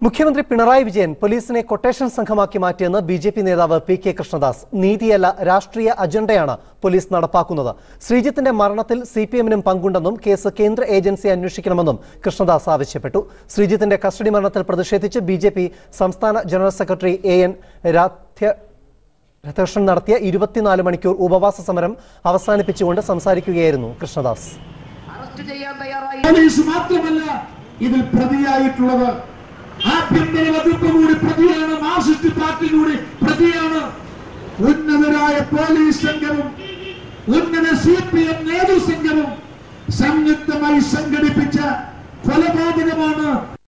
മുഖ്യമന്ത്രി പിണറായി വിജയൻ പോലീസിനെ കൊട്ടേഷൻ സംഘമാക്കി മാറ്റിയെന്ന് ബി ജെ പി നേതാവ് പി കെ കൃഷ്ണദാസ് നീതിയല്ല രാഷ്ട്രീയ അജണ്ടയാണ് പോലീസ് നടപ്പാക്കുന്നത് ശ്രീജിത്തിന്റെ മരണത്തിൽ സി പി എമ്മിനും പങ്കുണ്ടെന്നും കേസ് കേന്ദ്ര ഏജൻസി അന്വേഷിക്കണമെന്നും കൃഷ്ണദാസ് ആവശ്യപ്പെട്ടു ശ്രീജിത്തിന്റെ കസ്റ്റഡി മരണത്തിൽ പ്രതിഷേധിച്ച് ബി ജെ പി സംസ്ഥാന ജനറൽ സെക്രട്ടറി എ എൻ രാധ്യ രാധാകൃഷ്ണൻ നടത്തിയ ഇരുപത്തിനാല് മണിക്കൂർ ഉപവാസ സമരം അവസാനിപ്പിച്ചുകൊണ്ട് സംസാരിക്കുകയായിരുന്നു കൃഷ്ണദാസ് അറസ്റ്റ് ചെയ്യാൻ തയ്യാറായി പോലീസ് മാത്രമല്ല ഇതിൽ പ്രതിയായിട്ടുള്ളത് ആഭ്യന്തര വകുപ്പ് കൂടി പ്രതിയാണ് മാർക്സിസ്റ്റ് പാർട്ടി കൂടി പ്രതിയാണ് ഉന്നതരായ പോലീസ് സംഘവും ഉന്നത സി പി എം നേതൃസംഘവും സംയുക്തമായി സംഘടിപ്പിച്ച കൊലപാതകമാണ്